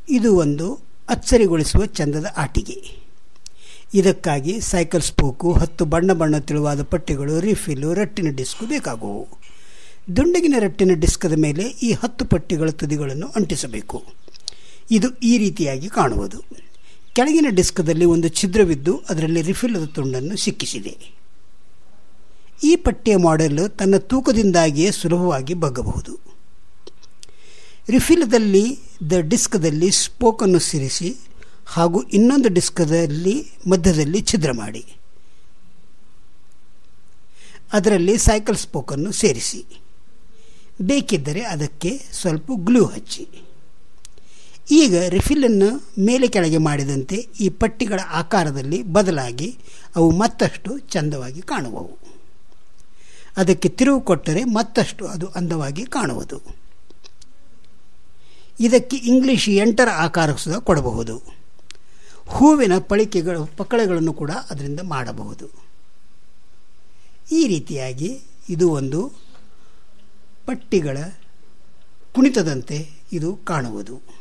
ಇದು ಒಂದು ಅಚ್ಚರಿಗೊಳಿಸುವ ಚಂದದ ಆಟಿಕೆ ಇದಕ್ಕಾಗಿ ಸೈಕಲ್ ಸ್ಪೋಕು ಹತ್ತು ಬಣ್ಣ ಬಣ್ಣ ತಿಳುವಾದ ಪಟ್ಟಿಗಳು ರಿಫಿಲ್ಲು ರಟ್ಟಿನ ಡಿಸ್ಕು ಬೇಕಾಗುವು ದುಂಡಗಿನ ರಟ್ಟಿನ ಡಿಸ್ಕದ ಮೇಲೆ ಈ ಹತ್ತು ಪಟ್ಟಿಗಳ ತುದಿಗಳನ್ನು ಅಂಟಿಸಬೇಕು ಇದು ಈ ರೀತಿಯಾಗಿ ಕಾಣುವುದು ಕೆಳಗಿನ ಡಿಸ್ಕದಲ್ಲಿ ಒಂದು ಛಿದ್ರವಿದ್ದು ಅದರಲ್ಲಿ ರಿಫಿಲ್ಲದ ತುಂಡನ್ನು ಸಿಕ್ಕಿಸಿದೆ ಈ ಪಟ್ಟಿಯ ಮಾಡೆಲ್ ತನ್ನ ತೂಕದಿಂದಾಗಿಯೇ ಸುಲಭವಾಗಿ ಬಗ್ಗಬಹುದು ರಿಫಿಲ್ದಲ್ಲಿ ದ ಡಿಸ್ಕದಲ್ಲಿ ಸ್ಪೋಕನ್ನು ಸೇರಿಸಿ ಹಾಗೂ ಇನ್ನೊಂದು ಡಿಸ್ಕದಲ್ಲಿ ಮಧ್ಯದಲ್ಲಿ ಛಿದ್ರ ಮಾಡಿ ಅದರಲ್ಲಿ ಸೈಕಲ್ ಸ್ಪೋಕನ್ನು ಸೇರಿಸಿ ಬೇಕಿದ್ದರೆ ಅದಕ್ಕೆ ಸ್ವಲ್ಪ ಗ್ಲೂ ಹಚ್ಚಿ ಈಗ ರಿಫಿಲನ್ನು ಮೇಲೆ ಕೆಳಗೆ ಮಾಡಿದಂತೆ ಈ ಪಟ್ಟಿಗಳ ಆಕಾರದಲ್ಲಿ ಬದಲಾಗಿ ಅವು ಮತ್ತಷ್ಟು ಚಂದವಾಗಿ ಕಾಣುವವು ಅದಕ್ಕೆ ತಿರುವು ಕೊಟ್ಟರೆ ಮತ್ತಷ್ಟು ಅದು ಅಂದವಾಗಿ ಕಾಣುವುದು ಇದಕ್ಕೆ ಇಂಗ್ಲಿಷ್ ಎಂಟರ ಆಕಾರ ಸಹ ಕೊಡಬಹುದು ಹೂವಿನ ಪಳಿಕೆಗಳು ಪಕ್ಕಳೆಗಳನ್ನು ಕೂಡ ಅದರಿಂದ ಮಾಡಬಹುದು ಈ ರೀತಿಯಾಗಿ ಇದು ಒಂದು ಪಟ್ಟಿಗಳ ಕುಣಿತದಂತೆ ಇದು ಕಾಣುವುದು